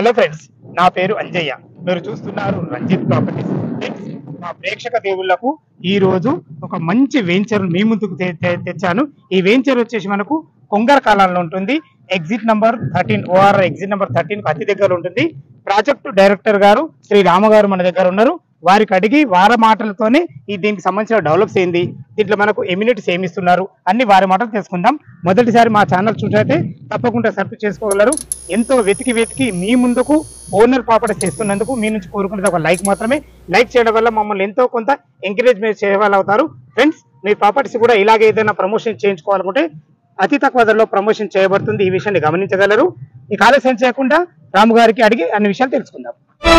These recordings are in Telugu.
హలో ఫ్రెండ్స్ నా పేరు అంజయ్య మీరు చూస్తున్నారు రంజిత్ ప్రాపర్టీస్ ఫ్రెండ్స్ మా ప్రేక్షక దేవుళ్లకు ఈ రోజు ఒక మంచి వెంచర్ మీ ముందుకు తె- తె- తెచ్చాను ఈ వెంచర్ వచ్చేసి మనకు కొంగర కాలంలో ఉంటుంది exit number thirteen or exit number thirteen అతి దగ్గర ఉంటుంది ప్రాజెక్టు డైరెక్టర్ గారు శ్రీ రామ గారు మన దగ్గర ఉన్నారు వారికి అడిగి వారి మాటలతోనే ఈ దీనికి సంబంధించిన డెవలప్స్ ఏంది దీంట్లో మనకు ఎమ్యూనిటీస్ ఏమి ఇస్తున్నారు అన్ని వారి మాటలు తెలుసుకుందాం మొదటిసారి మా ఛానల్ చూసినట్టే తప్పకుండా సబ్స్క్రైబ్ చేసుకోగలరు ఎంతో వెతికి వెతికి మీ ముందుకు ఓనర్ ప్రాపర్టీస్ తెస్తున్నందుకు మీ నుంచి కోరుకునేది ఒక లైక్ మాత్రమే లైక్ చేయడం వల్ల మమ్మల్ని ఎంతో కొంత ఎంకరేజ్మెంట్ చేయవాళ్ళు అవుతారు ఫ్రెండ్స్ మీ ప్రాపర్టీస్ కూడా ఇలాగే ఏదైనా ప్రమోషన్ చేయించుకోవాలనుకుంటే అతి తక్కువ ధరలో ప్రమోషన్ చేయబడుతుంది ఈ విషయాన్ని గమనించగలరు ఈ ఆలస్యం చేయకుండా రాము గారికి అడిగి అన్ని విషయాలు తెలుసుకుందాం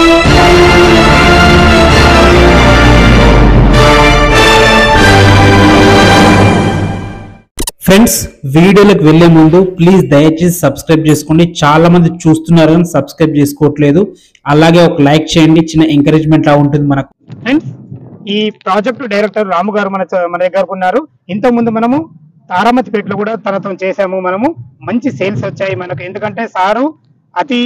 ఫ్రెండ్స్ వీడియోలకు వెళ్లే ముందు ప్లీజ్ దయచేసి సబ్స్క్రైబ్ చేసుకోండి చాలా మంది చూస్తున్నారు కానీ సబ్స్క్రైబ్ చేసుకోవట్లేదు అలాగే ఒక లైక్ చేయండి చిన్న ఎంకరేజ్మెంట్ లా ఉంటుంది మనకు ఫ్రెండ్స్ ఈ ప్రాజెక్ట్ డైరెక్టర్ రాము గారు మన చ- మన దగ్గరకు ఉన్నారు ఇంతకు ముందు మనము తారామతిపేటలో కూడా తనతో చేసాము మనము మంచి సేల్స్ వచ్చాయి మనకు ఎందుకంటే సారు అతి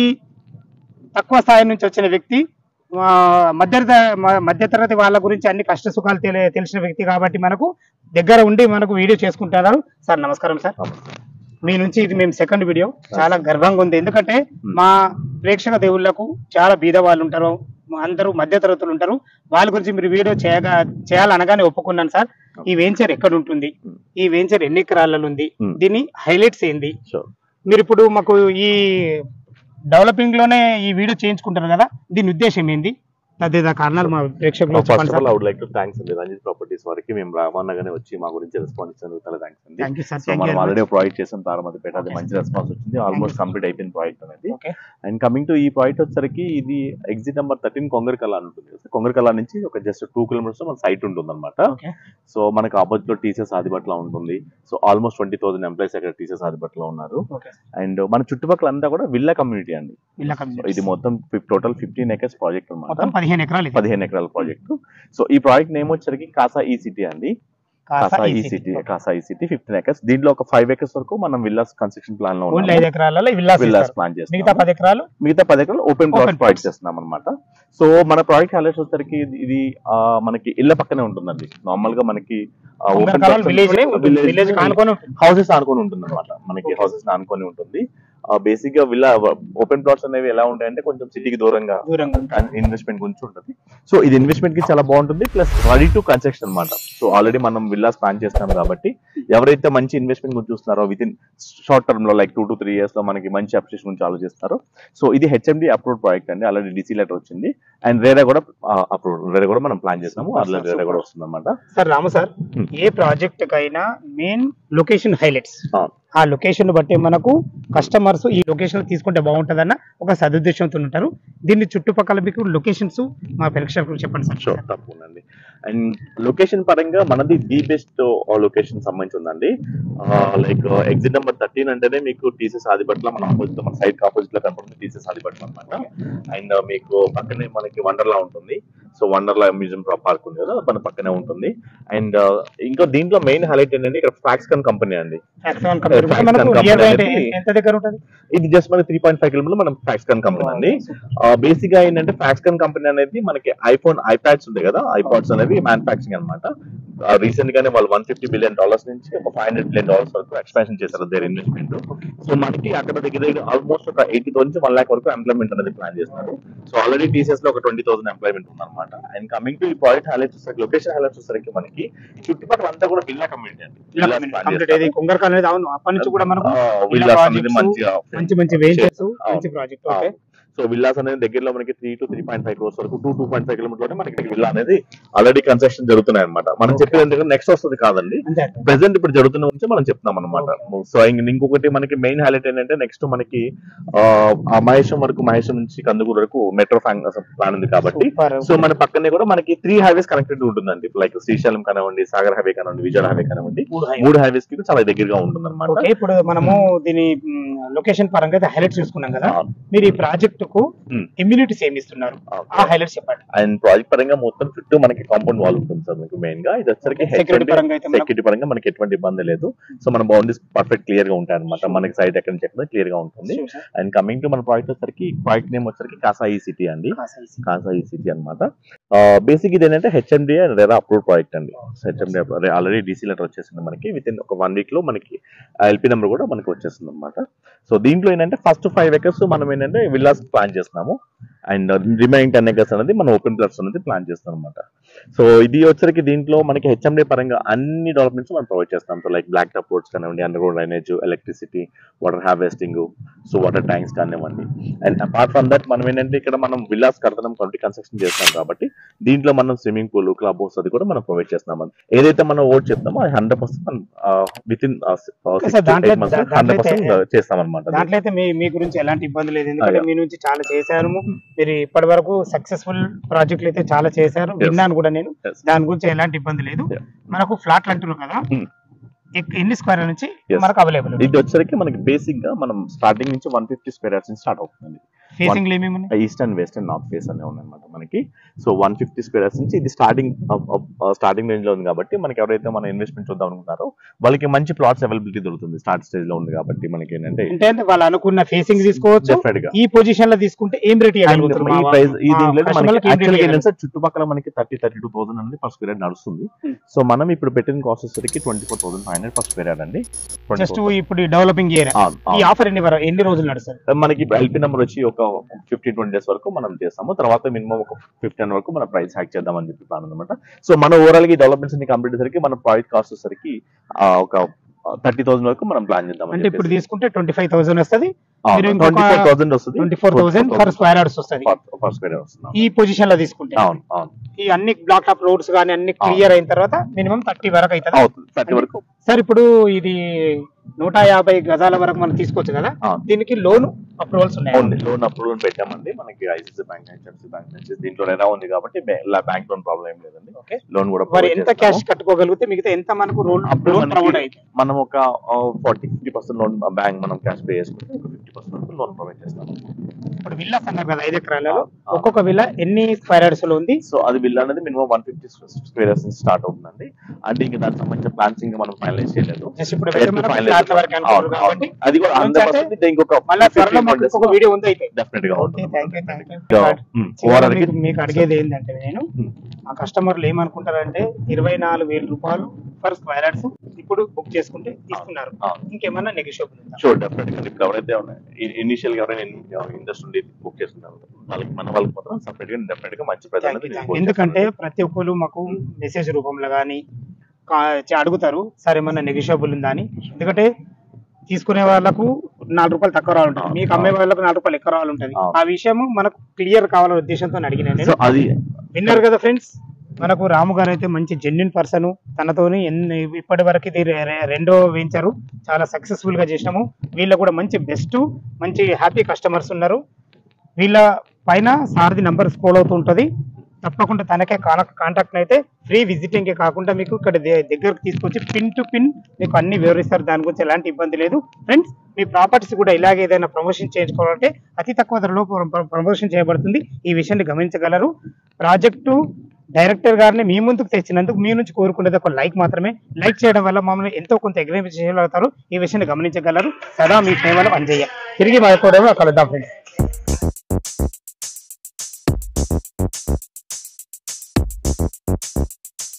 తక్కువ స్థాయి నుంచి వచ్చిన వ్యక్తి ఆ, మధ్య మ- మధ్యతరగతి వాళ్ళ గురించి అన్ని కష్ట సుఖాలు తెలి తెలిసిన వ్యక్తి కాబట్టి మనకు దగ్గర ఉండి మనకు వీడియో చేసుకుంటున్నారు సార్ నమస్కారం సార్ మీ నుంచి ఇది మేము సెకండ్ వీడియో చాలా గర్వంగా ఉంది ఎందుకంటే మా ప్రేక్షక దేవుళ్ళకు చాలా బీద వాళ్ళు ఉంటారు మా అందరూ మధ్య తరగతులు ఉంటారు వాళ్ళ గురించి మీరు వీడియో చేయగా చేయాలనగానే ఒప్పుకున్నాను సార్ ఈ వెంచర్ ఎక్కడ ఉంటుంది ఈ వెంచర్ ఎన్ని ఎకరాలలో ఉంది Hmm. దీని హైలైట్స్ ఏంది Sure. మీరు ఇప్పుడు మాకు ఈ డెవలపింగ్ లోనే ఈ వీడియో చేయించుకుంటారు కదా దీని ఉద్దేశం ఏంది తదితర కారణాలు మా ప్రేక్షకులకు ఫస్ట్ చెప్పండి of sir all I would like to thanks అండి రంజిత్ ప్రాపర్టీస్ వారికి మేము రామన్నగానే వచ్చి మా గురించి రెస్పాన్స్ ఇచ్చినందుకు చాలా థ్యాంక్స్ అండి థ్యాంక్ యూ సార్ సో మనం ఆల్రెడీ ప్రాజెక్ట్ చేసాం తారమతిపేట అది Okay. మంచి రెస్పాన్స్ వచ్చింది ఆల్మోస్ట్ కంప్లీట్ అయిపోయిన ప్రాజెక్ట్ అనేది ఓకే అండ్ కమింగ్ టు ఈ ప్రాజెక్ట్ వచ్చేసరికి ఇది ఎగ్జిట్ నెంబర్ థర్టీన్ కొంగరకల్లా అని ఉంటుంది కదా కొంగరకల్లా నుంచి ఒక జస్ట్ టూ కిలోమీటర్స్ మన సైట్ ఉంటుంది అనమాట ఓకే సో మనకు ఆపోజిట్ లో టీచర్స్ ఆదిబట్లో ఉంటుంది so almost twenty thousand employees అక్కడ టీచర్స్ ఆదిబట్లో ఉన్నారు ఓకే అండ్ మన చుట్టుపక్కల అంతా కూడా విల్లా కమ్యూనిటీ అండి ఇళ్ళ So కమ్యూనిటీ ఇది మొత్తం టోటల్ ఫిఫ్టీన్ ఎకర్స్ ప్రాజెక్ట్ అనమాట మొత్తం పదిహేను ఎకరాలు ఇది పదిహేను ఎకరాల ప్రాజెక్ట్ సో ఈ ప్రాజెక్ట్ నేమ్ వచ్చరికి కాసా ఈ సిటీ అండి కాసా ఈ సిటీ కాసా ఈ సిటీ ఫిఫ్టీన్ ఎకర్స్ దీంట్లో ఒక ఫైవ్ ఎకర్స్ వరకు మనం విల్లాస్ కన్స్ట్రక్షన్ ప్లాన్ లో ఓన్లీ ఐదు ఎకరాలలో విల్లాస్ విల్లాస్ ఇస్తారు. ప్లాన్ మిగతా చేస్తాం పది ఎకరాలు మిగతా పది ఎకరాలు open Open plot plots. Project చేస్తున్నాం అనమాట సో మన ప్రాజెక్ట్ హైలైట్స్ వచ్చరికి ఇది- ఇది ఆ, మనకి ఇళ్ళ పక్కనే ఉంటుందండి నార్మల్ గా మనకి కొంగరకాలం విలేజ్ విలేజ్ కానుకొని ఉంటుంది. హౌసెస్ ఆనుకొని ఉంటుంది అనమాట మనకి హౌసెస్ ఆనుకొని ఉంటుంది బేసిక్ గా విల్లా ఓపెన్ ప్లాట్స్ అనేవి ఎలా ఉంటాయంటే కొంచెం సిటీకి దూరంగా దూరంగా ఉంటుంది. ఇన్వెస్ట్మెంట్ గురించి ఉంటుంది సో ఇది ఇన్వెస్ట్మెంట్ కి చాలా బాగుంటుంది ప్లస్ రెడీ టు కన్స్ట్రక్షన్ అనమాట సో ఆల్రెడీ మనం విల్లాస్ ప్లాన్ చేస్తాం కాబట్టి ఎవరైతే మంచి ఇన్వెస్ట్మెంట్ గురించి చూస్తున్నారో విత్ ఇన్ షార్ట్ టర్మ్ లో like two to three years లో మనకి మంచి అప్లికేషన్ గురించి ఆలోచిస్తారో సో ఇది హెచ్ఎండి అప్రూవ్ ప్రాజెక్ట్ అండి ఆల్రెడీ డిసి లెటర్ వచ్చింది అండ్ రేరా కూడా అప్రూవ్ రేరా కూడా మనం ప్లాన్ చేస్తాము ఆల్రెడీ రేరా కూడా వస్తుంది అనమాట సార్ రాము సార్ Hmm. ఏ ప్రాజెక్ట్ కైనా మెయిన్ లొకేషన్ హైలైట్స్ ఆ లొకేషన్ బట్టి మనకు కస్టమర్స్ ఈ లొకేషన్ తీసుకుంటే బాగుంటుందన్న ఒక సదుద్దేశంతో ఉంటారు దీన్ని చుట్టుపక్కల మీకు లొకేషన్స్ మా ప్రేక్షకులకు చెప్పండి సార్ షూర్ తప్పకుండా అండి అండ్ లొకేషన్ పరంగా మనది ది బెస్ట్ లొకేషన్ సంబంధించి ఉందండి లైక్ ఎగ్జిట్ నెంబర్ థర్టీన్ అంటేనే మీకు టీసీఎస్ ఆదిపట్ల మన ఆపోజిట్ మన సైడ్ ఆపోజిట్ లో కనపడుతుంది టీసీఎస్ ఆదిపట్ల అనమాట అండ్ మీకు పక్కనే మనకి వండర్లా ఉంటుంది సో వండర్లా మ్యూజియం పార్క్ ఉంది కదా మన పక్కనే ఉంటుంది అండ్ ఇంకా దీంట్లో మెయిన్ హైలైట్ ఏంటంటే ఇక్కడ ఫ్యాక్స్కన్ కంపెనీ అండి Maximum company కూడా Fax మనకు company నియర్ బై అంటే అనేది- ఎంత దగ్గర ఉంటుంది ఇది జస్ట్ మనకి త్రీ పాయింట్ ఫైవ్ కిలోమీటర్ మనం ఫ్యాక్స్కన్ కంపెనీ అండి బేసిక్ గా ఏంటంటే ఫ్యాక్స్కన్ కంపెనీ అనేది మనకి ఐఫోన్ ఐప్యాడ్స్ ఉంటాయి కదా ఐపాడ్స్ అనేవి మ్యానుఫాక్చరింగ్ అనమాట రీసెంట్ గానే వాళ్ళు వన్ ఫిఫ్టీ బిలియన్ డాలర్స్ నుంచి ఒక ఫైవ్ హండ్రెడ్ బిలియన్ డాలర్స్ వరకు ఎక్స్పాన్షన్ చేశారు దేర్ ఇన్వెస్ట్మెంట్ సో మనకి అక్కడ దగ్గర దగ్గర ఆల్మోస్ట్ ఒక ఎయిటీ నుంచి వన్ లాక్ వరకు ఎంప్లాయ్మెంట్ అనేది ప్లాన్ చేస్తున్నారు సో ఆల్రెడీ టీసీఎస్ లో ఒక ట్వంటీ థౌసండ్ ఎంప్లాయ్మెంట్ ఉందన్నమాట అండ్ కమింగ్ టు ఈ ప్రాజెక్ట్ హైలైట్స్ వచ్చేసరికి లొకేషన్ హైలైట్స్ వచ్చేసరికి మనకి చుట్టుపక్కల అంతా కూడా విల్లా కమ్యూనిటీ అండి Villas plan కంప్లీట్ ఇది చేస్తారు. కొంగరకాల అనేది అవును అప్పటి నుంచి కూడా మనకు ఆ, విల్లా villas projects, అనేది మంచిగా మంచి మంచి వెంచర్స్ అవును. మంచి ప్రాజెక్ట్ ఓకే సో విల్లాస్ అనేది దగ్గరలో మనకి three to three point five crores వరకు two two point five kilometre మనకి విల్లా అనేది ఆల్రెడీ కన్స్ట్రక్షన్ జరుగుతున్నాయి అనమాట మనం చెప్పేది ఎందుకంటే నెక్స్ట్ వస్తుంది కాదండి అంతే ప్రెసెంట్ ఇప్పుడు జరుగుతున్న గురించి మనం చెప్తున్నాం అనమాట సో ఇంక- ఇంకొకటి మనకి మెయిన్ హైలైట్ ఏంటంటే నెక్స్ట్ మనకి ఆ, ఆ మహేశం వరకు మహేశం నుంచి కందుకూరు వరకు మెట్రో ప్లాన్ ఉంది కాబట్టి Super. సో మన పక్కనే కూడా మనకి త్రీ హైవేస్ కనెక్టెడ్ ఉంటుందండి లైక్ శ్రీశైలం కానివ్వండి సాగర్ హైవే కానివ్వండి విజయవాడ హైవే కానివ్వండి మూడు highway. మూడు హైవేస్ కి చాలా దగ్గరగా ఉంటుంది అనమాట ఓకే ఇప్పుడు మనము దీని లొకేషన్ పరంగా అయితే హైలైట్స్ చూసుకున్నాం కదా అవును. మీరు ఈ ప్రాజెక్ట్ కు Hmm. ఇమ్యూనిటీస్ ఏమి ఇస్తున్నారు ఆ హైలైట్స్ చెప్పండి అండ్ ప్రాజెక్ట్ పరంగా మొత్తం చుట్టూ మనకి కాంపౌండ్ వాల్ ఉంటుంది సార్ మీకు మెయిన్ గా ఇది వచ్చరికి Security పరంగా అయితే మనకు- సెక్యూరిటీ పరంగా మనకి ఎటువంటి ఇబ్బంది లేదు సో మన బౌండరీస్ పర్ఫెక్ట్ క్లియర్ గా ఉంటాయి అనమాట మనకి సైడ్ ఎక్కడ నుంచి ఎక్కడ క్లియర్ గా ఉంటుంది అండ్ కమింగ్ టు మన ప్రాజెక్ట్ వచ్చరికి ప్రాజెక్ట్ నేమ్ వచ్చరికి కాసా ఈ సిటీ అండి కాసా ఈ సిటీ అనమాట బేసిక్ ఇది ఏంటంటే HMD and RERA approve project అండి హెచ్ఎండి ఆల్రెడీ డీసీ లెటర్ వచ్చేసింది మనకి విత్ ఇన్ ఒక వన్ వీక్ లో మనకి ఎల్పీ నెంబర్ కూడా మనకి వచ్చేస్తుంది అనమాట సో దీంట్లో ఏంటంటే ఫస్ట్ ఫైవ్ ఎకర్స్ మనం ఏంటంటే విల్లాస్ ప్లాన్ చేస్తున్నాము అండ్ రిమైనింగ్ టెన్ ఎకర్స్ అనేది మనం ఓపెన్ ప్లాట్స్ అనేది ప్లాన్ చేస్తాం అనమాట సో ఇది వచ్చరికి దీంట్లో మనకి హెచ్ఎండి పరంగా అన్ని డెవలప్మెంట్స్ మనం ప్రొవైడ్ చేస్తాం so like black top roads కానివ్వండి underground drainage electricity water harvesting so water tanks కానివ్వండి అండ్ అపార్ట్ ఫ్రమ్ దట్ మనం ఏంటంటే ఇక్కడ మనం విల్లాస్ కడతనం కాబట్టి కన్స్ట్రక్షన్ చేస్తాం కాబట్టి దీంట్లో మనం స్విమ్మింగ్ పూల్ క్లబ్ హౌస్ అది కూడా మనం ప్రొవైడ్ చేస్తాం ఏదైతే మనం ఓట్ చెప్తామో అది హండ్రెడ్ పర్సెంట్ మనం విత్ ఇన్ sir, దాంట్లో- హండ్రెడ్ దాంట్లో అయితే- పర్సెంట్ చేస్తాం అనమాట దాంట్లో అయితే మీ మీ గురించి ఎలాంటి ఇబ్బంది లేదు ఎందుకంటే అయ్యా. మీ నుంచి చాలా చేశారు మీరు ఇప్పటి వరకు సక్సెస్ఫుల్ ప్రాజెక్టులు అయితే చాలా చేశారు Yes. విన్నాను కూడా నేను Yes. దాని గురించి ఎలాంటి ఇబ్బంది లేదు Yeah. మనకు ఫ్లాట్లు అంటున్నారు కదా Hmm. ఎక్- ఎన్ని స్క్వేర్ నుంచి Yes. మనకు అవైలబుల్ ఇది వచ్చరికి మనకి బేసిక్ గా మనం స్టార్టింగ్ నుంచి వన్ ఫిఫ్టీ స్క్వేర్ యార్డ్స్ నుంచి స్టార్ట్ అవుతుంది ఫేసింగ్ ఏమేమి ఉన్నాయి east and west and north face అనే ఉన్నాయన్నమాట మనకి so one fifty square yards నుంచి ఇది స్టార్టింగ్ స్టార్టింగ్ రేంజ్ లో ఉంది కాబట్టి మనకి ఎవరైతే మన ఇన్వెస్ట్మెంట్ చూద్దాం అనుకుంటారో వాళ్ళకి మంచి ప్లాట్స్ అవైలబిలిటీ దొరుకుతుంది స్టార్ట్ స్టేజ్ లో ఉంది కాబట్టి మనకి ఏంటంటే అంటే అంటే వాళ్ళు అనుకున్న ఫేసింగ్ తీసుకోవచ్చు డెఫినెట్ గా ఈ పొజిషన్ లో తీసుకుంటే ఏం రేట్ And ఈ ప్రైస్ ఈ దీంట్లో మనకి యాక్చువల్గా ఏంటంటే చుట్టుపక్కల మనకి థర్టీ థర్టీ టూ థౌసండ్ అనేది పర్ స్క్వేర్ యార్డ్ నడుస్తుంది Hmm. సో మనం ఇప్పుడు పెట్టిన కాస్ట్ వచ్చేసరికి twenty four thousand five hundred per square yard అండి 24,000. జస్ట్ ఇప్పుడు డెవలపింగ్ ఏరియా అవును, ఈ అవును. ఆఫర్ ఎన్ని వర- ఎన్ని రోజులు నడుస్తుంది మనకి ఎల్పీ నెంబర్ వచ్చి ఒక ఫిఫ్టీన్ ట్వంటీ డేస్ వరకు మనం చేస్తాము తర్వాత మినిమం ఒక ఫిఫ్టీన్ వరకు మన ప్రైస్ హ్యాక్ చేద్దామని చెప్పి ప్లాన్ అనమాట సో మన ఓవరాల్ గా డెవలప్మెంట్స్ అన్ని కంప్లీట్ అయ్యేసరికి మన ప్రాజెక్ట్ కాస్ట్ వచ్చేసరికి ఆ, ఒక థర్టీ థౌసండ్ వరకు మనం ప్లాన్ చేద్దాం అంటే ఇప్పుడు తీసుకుంటే ట్వంటీ ఫైవ్ థౌసండ్ వస్తుంది మీరు ఇంకొక ట్వంటీ ఫోర్ థౌసండ్ వస్తుంది twenty four thousand for square yards వస్తుంది పర్ స్క్వేర్ వస్తుంది ఈ పొజిషన్ లో తీసుకుంటే అవును అవును ఈ అన్ని బ్లాక్ టాప్ రోడ్స్ కానీ అన్ని క్లియర్ అయిన తర్వాత మినిమం థర్టీ వరకు అవుతుంది అవుతుంది థర్టీ వరకు సార్ ఇప్పుడు ఇది నూట యాభై గజాల వరకు మనం తీసుకోవచ్చు కదా అవును. దీనికి లోన్ అప్రూవల్స్ ఉన్నాయి ఉంది లోన్ అప్రూవల్ పెట్టామండి మనకి ఐసిసి బ్యాంక్ హెచ్ఎఫ్సి బ్యాంక్ నుంచి దీంట్లో రెరా ఉంది కాబట్టి బ్యాంక్ లోన్ ప్రాబ్లం ఏం లేదండి ఓకే లోన్ కూడా మరి provide ఎంత చేస్తాము. క్యాష్ కట్టుకోగలిగితే మిగతా ఎంత మనకు లోన్ అప్పుడు లోన్ ప్రొవైడ్ మనకి అయితే మనం ఒక forty fifty percent loan bank మనం క్యాష్ పే చేసుకుంటే ఒక ఫిఫ్టీ పర్సెంట్ వరకు లోన్ ప్రొవైడ్ చేస్తాం ఇప్పుడు విల్లాస్ అన్నారు కదా ఐదు ఎకరాలలో ఆ. ఒక్కొక్క విల్లా ఎన్ని స్క్వేర్ యార్డ్స్ లో ఉంది సో అది బిల్ అనేది మినిమం వన్ ఫిఫ్టీ స్క్వేర్ నుంచి స్టార్ట్ అవుతుందండి అంటే ఇంకా దానికి సంబంధించిన ప్లాన్స్ ఇంకా మనం ఫైనలైజ్ చేయలేదు జస్ట్ ఇప్పుడు Yet to మనకు finalize ఫ్లాట్ల వరకు అవును, అనుకుంటున్నారు అవును. కాబట్టి అది కూడా హండ్రెడ్ పర్సెంట్ ఇంకొక మళ్ళీ త్వరలో మాకు ఇంకొక వీడియో ఉంది అయితే డెఫినెట్ గా ఓకే ఉంటుంది thank you thank you um, చివరగా overall కి- మీకు మీకు అడిగేది ఏంటంటే నేను ఉమ్. మా కస్టమర్లు ఏమనుకుంటారంటే ఇరవై నాలుగు వేల రూపాయలు ఫర్ స్క్వేర్ యార్డ్స్ ఇప్పుడు బుక్ చేసుకుంటే ఇస్తున్నారు అవును. ఇంకేమన్నా నెగిషియబుల్ ఉందా షూర్ డెఫినెట్ గా ఇప్పుడు ఎవరైతే ఇనిషియల్ గా ఎవరైనా ఇంట్రెస్ట్ ఉండి బుక్ చేస్తున్నారు వాళ్ళకి మన వాళ్ళకి మాత్రం సపరేట్ గా డెఫినెట్ గా మంచి ప్రైస్ Thank you, అనేది thank you. ఎందుకంటే ప్రతి ఒక్కరు మాకు మెసేజ్ రూపంలో కానీ అడుగుతారు సార్ ఏమన్నా నెగిషియబుల్ ఉందా అని ఎందుకంటే తీసుకునే వాళ్ళకు నాలుగు రూపాయలు తక్కువ రావాలంటుంది మీకు అమ్మే వాళ్ళకు నాలుగు రూపాయలు ఎక్కువ రావాలంటుంది అవును. ఆ విషయం మనకు క్లియర్ కావాలనే ఉద్దేశంతో అడిగిన సో అది విన్నారు కదా ఫ్రెండ్స్ మనకు రాము గారు అయితే మంచి జెన్యున్ పర్సన్ తనతోని ఎన్ని ఇప్పటి వరకు ఇది రె- రె- రెండో వెంచరు చాలా సక్సెస్ఫుల్ గా చేసినాము వీళ్ళ కూడా మంచి బెస్ట్ మంచి హ్యాపీ కస్టమర్స్ ఉన్నారు వీళ్ళ పైన సారథి నంబర్ స్క్రోల్ అవుతూ ఉంటుంది తప్పకుండా తనకే కాంటాక్ట్ అయితే ఫ్రీ విజిటింగ్ కాకుండా మీకు ఇక్కడ దే- దగ్గరకు తీసుకొచ్చి పిన్ టు పిన్ మీకు అన్ని వివరిస్తారు దాని గురించి ఎలాంటి ఇబ్బంది లేదు ఫ్రెండ్స్ మీ ప్రాపర్టీస్ కూడా ఇలాగే ఏదైనా ప్రమోషన్ చేయించుకోవాలంటే అతి తక్కువ ధరలో ప్రమోషన్ చేయబడుతుంది ఈ విషయాన్ని గమనించగలరు ప్రాజెక్టు డైరెక్టర్ గారిని మీ ముందుకు తెచ్చినందుకు మీ నుంచి కోరుకునేది ఒక లైక్ మాత్రమే లైక్ చేయడం వల్ల మమ్మల్ని ఎంతో కొంత ఎగ్రైన్ చేయగలుగుతారు ఈ విషయాన్ని గమనించగలరు సదా మీ ప్రేమలో అంజయ్య తిరిగి మరొక కలుద్దాం ఫ్రెండ్స్